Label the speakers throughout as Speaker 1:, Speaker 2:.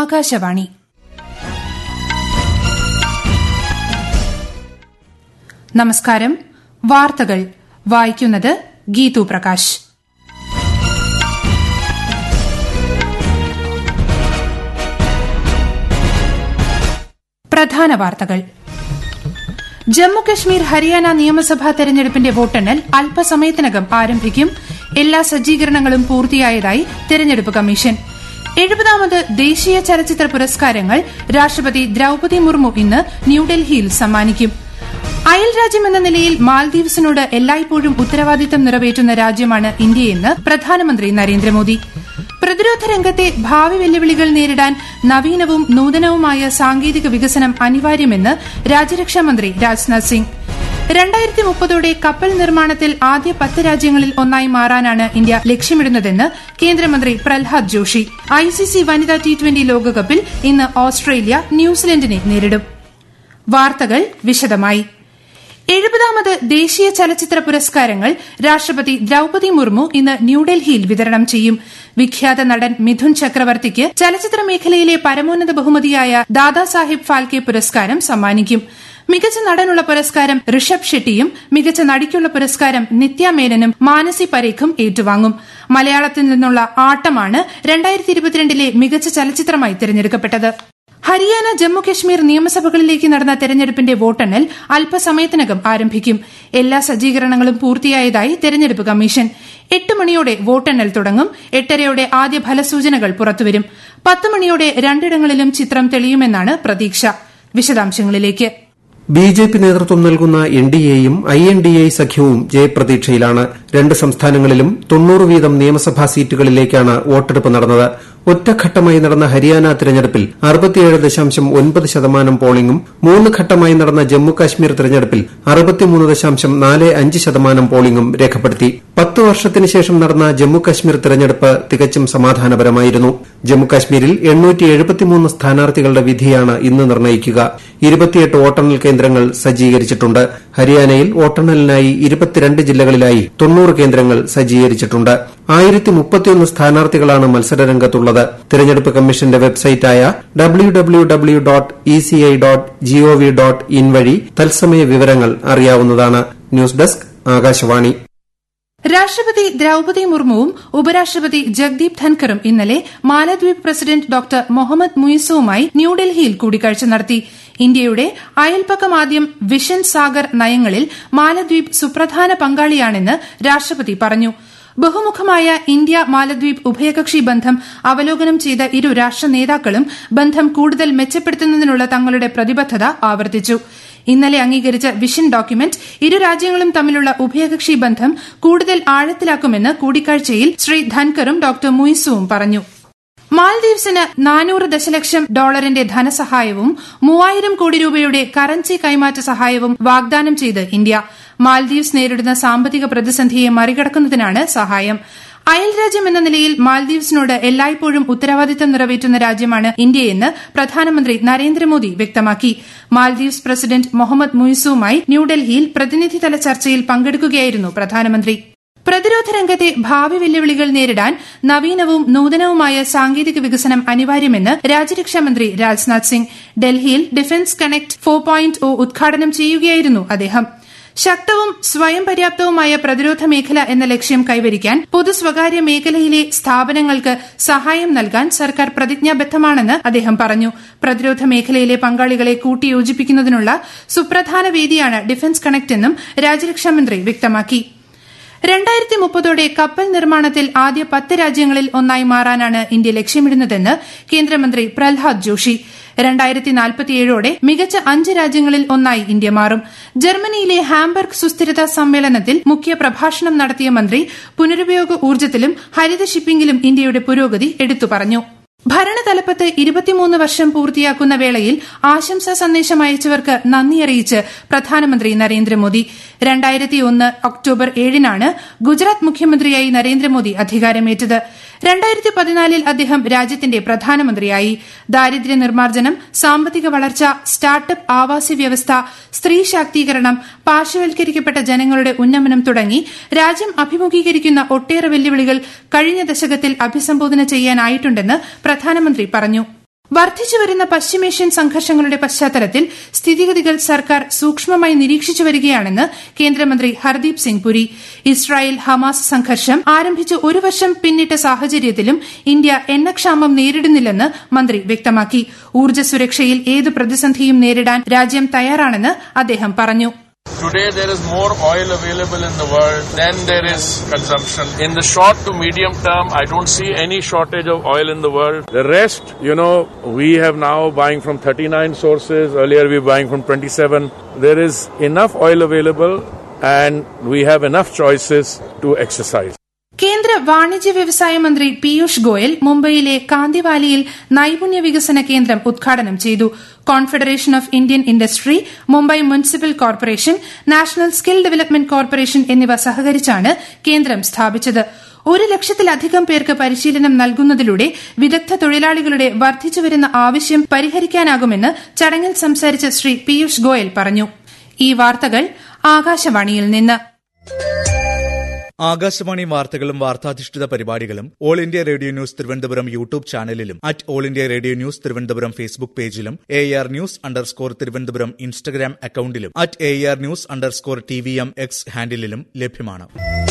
Speaker 1: ആകാശവാണി നമസ്കാരം വാർത്തകൾ വായിക്കുന്നത് ഗീതു പ്രകാശ് പ്രധാന വാർത്തകൾ ജമ്മുകശ്മീർ ഹരിയാന നിയമസഭാ തെരഞ്ഞെടുപ്പിന്റെ വോട്ടെണ്ണൽ അല്പസമയത്തിനകം ആരംഭിക്കും എല്ലാ സജ്ജീകരണങ്ങളും പൂർത്തിയായതായി തെരഞ്ഞെടുപ്പ് കമ്മീഷൻ എഴുപതാമത് ദേശീയ ചലച്ചിത്ര പുരസ്കാരങ്ങൾ രാഷ്ട്രപതി ദ്രൌപതി മുർമു ഇന്ന് ന്യൂഡൽഹിയിൽ സമ്മാനിക്കും അയൽ രാജ്യമെന്ന നിലയിൽ മാൽദീവ്സിനോട് എല്ലായ്പ്പോഴും ഉത്തരവാദിത്തം നിറവേറ്റുന്ന രാജ്യമാണ് ഇന്ത്യയെന്ന് പ്രധാനമന്ത്രി നരേന്ദ്രമോദി പ്രതിരോധ രംഗത്തെ ഭാവി വെല്ലുവിളികൾ നേരിടാൻ നവീനവും നൂതനവുമായ സാങ്കേതിക വികസനം അനിവാര്യമെന്ന് രാജ്യരക്ഷാമന്ത്രി രാജ്നാഥ് സിംഗ് രണ്ടായിരത്തി മുപ്പതോടെ കപ്പൽ നിർമ്മാണത്തിൽ ആദ്യ പത്ത് രാജ്യങ്ങളിൽ ഒന്നായി മാറാനാണ് ഇന്ത്യ ലക്ഷ്യമിടുന്നതെന്ന് കേന്ദ്രമന്ത്രി പ്രഹ്ലാദ് ജോഷി ഐസിസി വനിതാ ടി ട്വന്റി ലോകകപ്പിൽ ഇന്ന് ഓസ്ട്രേലിയ ന്യൂസിലൻഡിനെ നേരിടും വാർത്തകൾ വിശദമായി എഴുപതാമത് ദേശീയ ചലച്ചിത്ര പുരസ്കാരങ്ങൾ രാഷ്ട്രപതി ദ്രൌപതി മുർമു ഇന്ന് ന്യൂഡൽഹിയിൽ വിതരണം ചെയ്യും വിഖ്യാത നടൻ മിഥുൻ ചക്രവർത്തിക്ക് ചലച്ചിത്ര മേഖലയിലെ പരമോന്നത ബഹുമതിയായ ദാദാസാഹിബ് ഫാൽക്കെ പുരസ്കാരം സമ്മാനിക്കും മികച്ച നടനുള്ള പുരസ്കാരം ഋഷഭ് ഷെട്ടിയും മികച്ച നടിക്കുള്ള പുരസ്കാരം നിത്യ മേനനും മാനസി പരേഖും ഏറ്റുവാങ്ങും മലയാളത്തിൽ നിന്നുള്ള ആട്ടമാണ് രണ്ടായിരത്തി ഇരുപത്തിരണ്ടിലെ മികച്ച ചലച്ചിത്രമായി തിരഞ്ഞെടുക്കപ്പെട്ടത് ഹരിയാന ജമ്മു കശ്മീർ നിയമസഭകളിലേക്ക് നടന്ന തെരഞ്ഞെടുപ്പിന്റെ വോട്ടെണ്ണൽ അല്പസമയത്തിനകം ആരംഭിക്കും എല്ലാ സജ്ജീകരണങ്ങളും പൂർത്തിയായതായി തെരഞ്ഞെടുപ്പ് കമ്മീഷൻ എട്ട് മണിയോടെ വോട്ടെണ്ണൽ തുടങ്ങും എട്ടരയോടെ ആദ്യ ഫലസൂചനകൾ പുറത്തുവരും പത്ത് മണിയോടെ രണ്ടിടങ്ങളിലും ചിത്രം തെളിയുമെന്നാണ് പ്രതീക്ഷ വിശദാംശങ്ങളിലേക്ക്
Speaker 2: ബി ജെ പി നേതൃത്വം നൽകുന്ന എൻ ഡി എയും ഐ എൻ ഡി എ സഖ്യവും ജയപ്രതീക്ഷയിലാണ് രണ്ട് സംസ്ഥാനങ്ങളിലും തൊണ്ണൂറ് വീതം നിയമസഭാ സീറ്റുകളിലേക്കാണ് വോട്ടെടുപ്പ് നടന്നത് ഒറ്റഘട്ടമായി നടന്ന ഹരിയാന തെരഞ്ഞെടുപ്പിൽ അറുപത്തിയേഴ് ദശാംശം ഒൻപത് ശതമാനം പോളിംഗും മൂന്ന് ഘട്ടമായി നടന്ന ജമ്മു കാശ്മീർ തെരഞ്ഞെടുപ്പിൽ അറുപത്തിമൂന്ന് ദശാംശം നാല് അഞ്ച് ശതമാനം പോളിംഗും രേഖപ്പെടുത്തി പത്ത് വർഷത്തിന് ശേഷം നടന്ന ജമ്മു കാശ്മീർ തെരഞ്ഞെടുപ്പ് തികച്ചും സമാധാനപരമായിരുന്നു ജമ്മു കാശ്മീരിൽ എണ്ണൂറ്റി എഴുപത്തിമൂന്ന് സ്ഥാനാർത്ഥികളുടെ വിധിയാണ് ഇന്ന് നിർണ്ണയിക്കുക ഇരുപത്തിയെട്ട് വോട്ടെണ്ണൽ കേന്ദ്രങ്ങൾ സജ്ജീകരിച്ചിട്ടുണ്ട് ഹരിയാനയിൽ വോട്ടെണ്ണലിനായി ഇരുപത്തിരണ്ട് ജില്ലകളിലായി തൊണ്ണൂറ് കേന്ദ്രങ്ങൾ സജ്ജീകരിച്ചിട്ടുണ്ട് ആയിരത്തി മുപ്പത്തിയൊന്ന് സ്ഥാനാർത്ഥികളാണ് മത്സരരംഗത്തുള്ളത് തെരഞ്ഞെടുപ്പ് കമ്മീഷന്റെ വെബ്സൈറ്റായ W W W dot E C I dot G O V dot in വഴി തത്സമയ വിവരങ്ങൾ അറിയാവുന്നതാണ് ന്യൂസ് ഡെസ്ക് ആകാശവാണി
Speaker 1: രാഷ്ട്രപതി ദ്രൌപതി മുർമുവും ഉപരാഷ്ട്രപതി ജഗ്ദീപ് ധൻഖറും ഇന്നലെ മാലദ്വീപ് പ്രസിഡന്റ് ഡോക്ടർ മുഹമ്മദ് മുയിസുവുമായി ന്യൂഡൽഹിയിൽ കൂടിക്കാഴ്ച നടത്തി ഇന്ത്യയുടെ അയൽപക്കമാദ്യം വിഷൻ സാഗർ നയങ്ങളിൽ മാലദ്വീപ് സുപ്രധാന പങ്കാളിയാണെന്ന് രാഷ്ട്രപതി പറഞ്ഞു ബഹുമുഖമായ ഇന്ത്യ മാലദ്വീപ് ഉഭയകക്ഷി ബന്ധം അവലോകനം ചെയ്ത ഇരു രാഷ്ട്ര നേതാക്കളും ബന്ധം കൂടുതൽ മെച്ചപ്പെടുത്തുന്നതിനുള്ള തങ്ങളുടെ പ്രതിബദ്ധത ആവർത്തിച്ചു ഇന്നലെ അംഗീകരിച്ച വിഷൻ ഡോക്യുമെന്റ് ഇരു രാജ്യങ്ങളും തമ്മിലുള്ള ഉഭയകക്ഷി ബന്ധം കൂടുതൽ ആഴത്തിലാക്കുമെന്ന് കൂടിക്കാഴ്ചയിൽ ശ്രീ ധൻകറും ഡോക്ടർ മുയിസുവും പറഞ്ഞു മാൽദീവ്സിന് നാനൂറ് ദശലക്ഷം ഡോളറിന്റെ ധനസഹായവും മൂവായിരം കോടി രൂപയുടെ കറൻസി കൈമാറ്റ സഹായവും വാഗ്ദാനം ചെയ്ത് ഇന്ത്യ മാൽദീവ്സ് നേരിടുന്ന സാമ്പത്തിക പ്രതിസന്ധിയെ മറികടക്കുന്നതിനാണ് സഹായം അയൽ രാജ്യം എന്ന നിലയിൽ മാൽദീവ്സിനോട് എല്ലായ്പ്പോഴും ഉത്തരവാദിത്തം നിറവേറ്റുന്ന രാജ്യമാണ് ഇന്ത്യയെന്ന് പ്രധാനമന്ത്രി നരേന്ദ്രമോദി വ്യക്തമാക്കി മാൽദീവ്സ് പ്രസിഡന്റ് മുഹമ്മദ് മുയിസുവുമായി ന്യൂഡൽഹിയിൽ പ്രതിനിധിതല ചർച്ചയിൽ പങ്കെടുക്കുകയായിരുന്നു പ്രധാനമന്ത്രി പ്രതിരോധ രംഗത്തെ ഭാവി വെല്ലുവിളികൾ നേരിടാൻ നവീനവും നൂതനവുമായ സാങ്കേതിക വികസനം അനിവാര്യമെന്ന് രാജ്യരക്ഷാമന്ത്രി രാജ്നാഥ് സിംഗ് ഡൽഹിയിൽ defence connect four point O ഉദ്ഘാടനം ചെയ്യുകയായിരുന്നു അദ്ദേഹം ശക്തവും സ്വയം പര്യാപ്തവുമായ പ്രതിരോധ മേഖല എന്ന ലക്ഷ്യം കൈവരിക്കാൻ പൊതു സ്വകാര്യ മേഖലയിലെ സ്ഥാപനങ്ങൾക്ക് സഹായം നൽകാൻ സർക്കാർ പ്രതിജ്ഞാബദ്ധമാണെന്ന് അദ്ദേഹം പറഞ്ഞു പ്രതിരോധ മേഖലയിലെ പങ്കാളികളെ കൂട്ടിയോജിപ്പിക്കുന്നതിനുള്ള സുപ്രധാന വേദിയാണ് ഡിഫൻസ് കണക്ട് എന്നും രാജ്യരക്ഷാമന്ത്രി വ്യക്തമാക്കി രണ്ടായിരത്തി മുപ്പതോടെ കപ്പൽ നിർമ്മാണത്തിൽ ആദ്യ പത്ത് രാജ്യങ്ങളിൽ ഒന്നായി മാറാനാണ് ഇന്ത്യ ലക്ഷ്യമിടുന്നതെന്ന് കേന്ദ്രമന്ത്രി പ്രഹ്ലാദ് ജോഷി രണ്ടായിരത്തി നാൽപ്പത്തിയേഴോടെ മികച്ച അഞ്ച് രാജ്യങ്ങളിൽ ഒന്നായി ഇന്ത്യ മാറും ജർമ്മനിയിലെ ഹാംബർഗ് സുസ്ഥിരതാ സമ്മേളനത്തിൽ മുഖ്യ പ്രഭാഷണം നടത്തിയ മന്ത്രി പുനരുപയോഗ ഊർജ്ജത്തിലും ഹരിത ഷിപ്പിംഗിലും ഇന്ത്യയുടെ പുരോഗതി എടുത്തു പറഞ്ഞു ഭരണതലപ്പത്ത് ഇരുപത്തിമൂന്ന് വർഷം പൂർത്തിയാക്കുന്ന വേളയിൽ ആശംസാ സന്ദേശം അയച്ചവർക്ക് നന്ദി അറിയിച്ച് പ്രധാനമന്ത്രി നരേന്ദ്രമോദി രണ്ടായിരത്തി ഒന്ന് ഒക്ടോബർ ഏഴിനാണ് ഗുജറാത്ത് മുഖ്യമന്ത്രിയായി നരേന്ദ്രമോദി അധികാരമേറ്റത് രണ്ടായിരത്തി പതിനാലിൽ അദ്ദേഹം രാജ്യത്തിന്റെ പ്രധാനമന്ത്രിയായി ദാരിദ്ര്യ നിർമ്മാർജ്ജനം സാമ്പത്തിക വളർച്ച സ്റ്റാർട്ടപ്പ് ആവാസ വ്യവസ്ഥ സ്ത്രീ ശാക്തീകരണം പാർശ്വവൽക്കരിക്കപ്പെട്ട ജനങ്ങളുടെ ഉന്നമനം തുടങ്ങി രാജ്യം അഭിമുഖീകരിക്കുന്ന ഒട്ടേറെ വെല്ലുവിളികൾ കഴിഞ്ഞ ദശകത്തിൽ അഭിസംബോധന ചെയ്യാനായിട്ടുണ്ടെന്ന് പ്രധാനമന്ത്രി പറഞ്ഞു വർദ്ധിച്ചുവരുന്ന പശ്ചിമേഷ്യൻ സംഘർഷങ്ങളുടെ പശ്ചാത്തലത്തിൽ സ്ഥിതിഗതികൾ സർക്കാർ സൂക്ഷ്മമായി നിരീക്ഷിച്ചു വരികയാണെന്ന് കേന്ദ്രമന്ത്രി ഹർദീപ് സിംഗ് പുരി ഇസ്രായേൽ ഹമാസ് സംഘർഷം ആരംഭിച്ച് ഒരു വർഷം പിന്നിട്ട സാഹചര്യത്തിലും ഇന്ത്യ എണ്ണക്ഷാമം നേരിടുന്നില്ലെന്ന് മന്ത്രി വ്യക്തമാക്കി ഊർജ്ജ സുരക്ഷയിൽ ഏത് പ്രതിസന്ധിയും നേരിടാൻ രാജ്യം തയ്യാറാണെന്ന് അദ്ദേഹം പറഞ്ഞു
Speaker 3: Today there is more oil available in the world than there is consumption. In the short to medium term, I don't see any shortage of oil in the world. The rest, you know, we have now buying from 39 sources. Earlier we were buying from 27. There is enough oil available and we have enough choices to exercise.
Speaker 1: കേന്ദ്ര വാണിജ്യ വ്യവസായ മന്ത്രി പീയൂഷ് ഗോയൽ മുംബൈയിലെ കാന്തിവാലിയിൽ നൈപുണ്യ വികസന കേന്ദ്രം ഉദ്ഘാടനം ചെയ്തു confederation of Indian industry Mumbai municipal corporation national skill development corporation എന്നിവ സഹകരിച്ചാണ് കേന്ദ്രം സ്ഥാപിച്ചത് ഒരു ലക്ഷത്തിലധികം പേർക്ക് പരിശീലനം നൽകുന്നതിലൂടെ വിദഗ്ധ തൊഴിലാളികളുടെ വർദ്ധിച്ചുവരുന്ന ആവശ്യം പരിഹരിക്കാനാകുമെന്ന് ചടങ്ങിൽ സംസാരിച്ച ശ്രീ പീയൂഷ് ഗോയൽ പറഞ്ഞു ഈ വാർത്തകൾ ആകാശവാണിയിൽ നിന്ന്
Speaker 4: ആകാശവാണി വാർത്തകളും വാർത്താധിഷ്ഠിത പരിപാടികളും all India radio news Thiruvananthapuram YouTube ചാനലിലും at all India radio news Thiruvananthapuram Facebook പേജിലും A R news underscore Thiruvananthapuram Instagram അക്കൌണ്ടിലും at A R news underscore T V M X ഹാൻഡിലും ലഭ്യമാണ്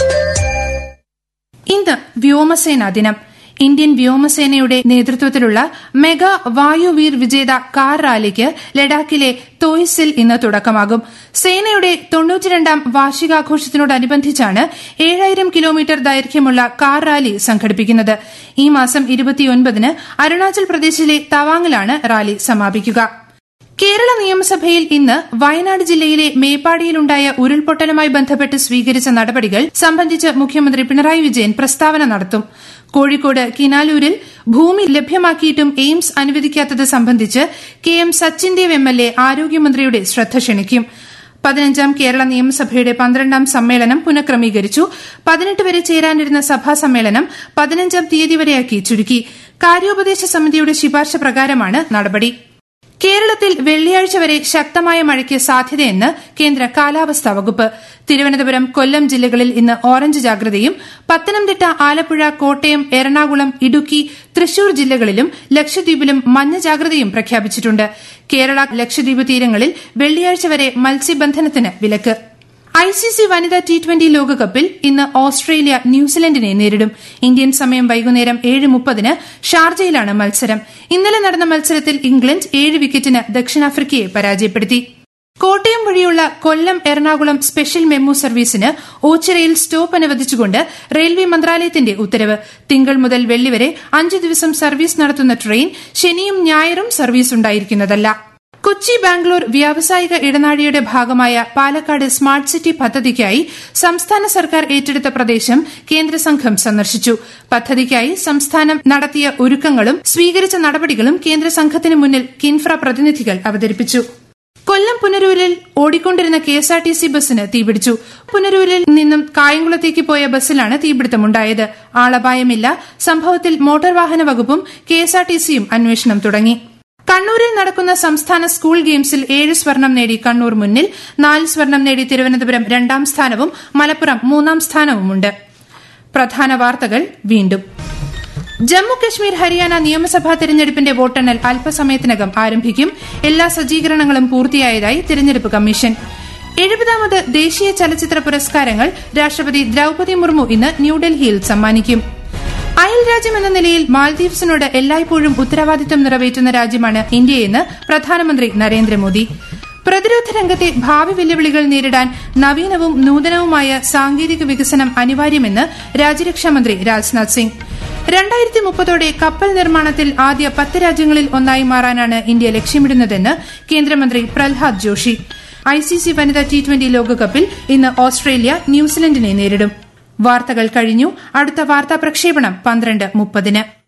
Speaker 1: ഇന്ന് വ്യോമസേനാ ദിനം ഇന്ത്യൻ വ്യോമസേനയുടെ നേതൃത്വത്തിലുള്ള മെഗാ വായുവീർ വിജേത കാർ റാലിക്ക് ലഡാക്കിലെ തോയ്സിൽ ഇന്ന് തുടക്കമാകും സേനയുടെ തൊണ്ണൂറ്റിരണ്ടാം വാർഷികാഘോഷത്തിനോടനുബന്ധിച്ചാണ് ഏഴായിരം കിലോമീറ്റർ ദൈർഘ്യമുള്ള കാർ റാലി സംഘടിപ്പിക്കുന്നത് ഈ മാസം ഇരുപത്തിയൊൻപതിന് അരുണാചൽ പ്രദേശിലെ തവാങ്ങിലാണ് റാലി സമാപിക്കുക കേരള നിയമസഭയിൽ ഇന്ന് വയനാട് ജില്ലയിലെ മേപ്പാടിയിലുണ്ടായ ഉരുൾപൊട്ടലുമായി ബന്ധപ്പെട്ട് സ്വീകരിച്ച നടപടികൾ സംബന്ധിച്ച് മുഖ്യമന്ത്രി പിണറായി വിജയൻ പ്രസ്താവന നടത്തും കോഴിക്കോട് കിനാലൂരിൽ ഭൂമി ലഭ്യമാക്കിയിട്ടും എയിംസ് അനുവദിക്കാത്തത് സംബന്ധിച്ച് K M Sachindev M L A ആരോഗ്യമന്ത്രിയുടെ ശ്രദ്ധ ക്ഷണിക്കും പതിനഞ്ചാം കേരള നിയമസഭയുടെ പന്ത്രണ്ടാം സമ്മേളനം പുനഃക്രമീകരിച്ചു പതിനെട്ട് വരെ ചേരാനിരുന്ന സഭാ സമ്മേളനം പതിനഞ്ചാം തീയതി വരെയാക്കി ചുരുക്കി കാര്യോപദേശ സമിതിയുടെ ശുപാർശ പ്രകാരമാണ് നടപടി കേരളത്തിൽ വെള്ളിയാഴ്ച വരെ ശക്തമായ മഴയ്ക്ക് സാധ്യതയെന്ന് കേന്ദ്ര കാലാവസ്ഥാ വകുപ്പ് തിരുവനന്തപുരം കൊല്ലം ജില്ലകളിൽ ഇന്ന് ഓറഞ്ച് ജാഗ്രതയും പത്തനംതിട്ട ആലപ്പുഴ കോട്ടയം എറണാകുളം ഇടുക്കി തൃശൂർ ജില്ലകളിലും ലക്ഷദ്വീപിലും മഞ്ഞ ജാഗ്രതയും പ്രഖ്യാപിച്ചിട്ടുണ്ട് കേരള ലക്ഷദ്വീപ് തീരങ്ങളിൽ വെള്ളിയാഴ്ച വരെ മത്സ്യബന്ധനത്തിന് വിലക്ക് ഐസിസി വനിതാ ടി ട്വന്റി ലോകകപ്പിൽ ഇന്ന് ഓസ്ട്രേലിയ ന്യൂസിലൻഡിനെ നേരിടും ഇന്ത്യൻ സമയം വൈകുന്നേരം ഏഴ് മുപ്പതിന് ഷാർജയിലാണ് മത്സരം ഇന്നലെ നടന്ന മത്സരത്തിൽ ഇംഗ്ലണ്ട് ഏഴ് വിക്കറ്റിന് ദക്ഷിണാഫ്രിക്കയെ പരാജയപ്പെടുത്തി കോട്ടയം വഴിയുള്ള കൊല്ലം എറണാകുളം സ്പെഷ്യൽ മെമു സർവീസിന് ഓച്ചിറയിൽ സ്റ്റോപ്പ് അനുവദിച്ചുകൊണ്ട് റെയിൽവേ മന്ത്രാലയത്തിന്റെ ഉത്തരവ് തിങ്കൾ മുതൽ വെള്ളി വരെ അഞ്ച് ദിവസം സർവീസ് നടത്തുന്ന ട്രെയിൻ ശനിയും ഞായറും സർവീസ് ഉണ്ടായിരിക്കുന്നതല്ല കൊച്ചി ബാംഗ്ലൂർ വ്യാവസായിക ഇടനാഴിയുടെ ഭാഗമായ പാലക്കാട് സ്മാർട്ട് സിറ്റി പദ്ധതിക്കായി സംസ്ഥാന സർക്കാർ ഏറ്റെടുത്ത പ്രദേശം കേന്ദ്ര സംഘം സന്ദർശിച്ചു പദ്ധതിക്കായി സംസ്ഥാനം നടത്തിയ ഒരുക്കങ്ങളും സ്വീകരിച്ച നടപടികളും കേന്ദ്ര സംഘത്തിന് മുന്നിൽ കിൻഫ്ര പ്രതിനിധികൾ അവതരിപ്പിച്ചു കൊല്ലം പുനരൂരിൽ ഓടിക്കൊണ്ടിരുന്ന കെഎസ്ആർടിസി ബസ്സിന് തീപിടിച്ചു പുനരൂരിൽ നിന്നും കായംകുളത്തേക്ക് പോയ ബസ്സിലാണ് തീപിടുത്തമുണ്ടായത് ആളപായമില്ല സംഭവത്തിൽ മോട്ടോർ വാഹന വകുപ്പും കെഎസ്ആർടിസിയും അന്വേഷണം തുടങ്ങി കണ്ണൂരിൽ നടക്കുന്ന സംസ്ഥാന സ്കൂൾ ഗെയിംസിൽ ഏഴ് സ്വർണം നേടി കണ്ണൂർ മുന്നിൽ നാല് സ്വർണം നേടി തിരുവനന്തപുരം രണ്ടാം സ്ഥാനവും മലപ്പുറം മൂന്നാം സ്ഥാനവുമുണ്ട് പ്രധാന വാർത്തകൾ വീണ്ടും ജമ്മു കശ്മീർ ഹരിയാന നിയമസഭാ തെരഞ്ഞെടുപ്പിന്റെ വോട്ടെണ്ണൽ അല്പസമയത്തിനകം ആരംഭിക്കും എല്ലാ സജ്ജീകരണങ്ങളും പൂർത്തിയായതായി തെരഞ്ഞെടുപ്പ് കമ്മീഷൻ എഴുപതാമത് ദേശീയ ചലച്ചിത്ര പുരസ്കാരങ്ങൾ രാഷ്ട്രപതി ദ്രൌപതി മുർമു ഇന്ന് ന്യൂഡൽഹിയിൽ സമ്മാനിക്കും അയൽ രാജ്യം എന്ന നിലയിൽ മാൽദീവ്സിനോട് എല്ലായ്പ്പോഴും ഉത്തരവാദിത്തം നിറവേറ്റുന്ന രാജ്യമാണ് ഇന്ത്യയെന്ന് പ്രധാനമന്ത്രി നരേന്ദ്രമോദി പ്രതിരോധ രംഗത്തെ ഭാവി വെല്ലുവിളികൾ നേരിടാൻ നവീനവും നൂതനവുമായ സാങ്കേതിക വികസനം അനിവാര്യമെന്ന് രാജ്യരക്ഷാമന്ത്രി രാജ്നാഥ് സിംഗ് രണ്ടായിരത്തി മുപ്പതോടെ കപ്പൽ നിർമ്മാണത്തിൽ ആദ്യ പത്ത് രാജ്യങ്ങളിൽ ഒന്നായി മാറാനാണ് ഇന്ത്യ ലക്ഷ്യമിടുന്നതെന്ന് കേന്ദ്രമന്ത്രി പ്രഹ്ലാദ് ജോഷി ഐസിസി വനിതാ ടി ട്വന്റി ലോകകപ്പിൽ ഇന്ന് ഓസ്ട്രേലിയ ന്യൂസിലൻഡിനെ നേരിടും വാർത്തകൾ കഴിഞ്ഞു അടുത്ത വാർത്താ പ്രക്ഷേപണം പന്ത്രണ്ട് മുപ്പതിന്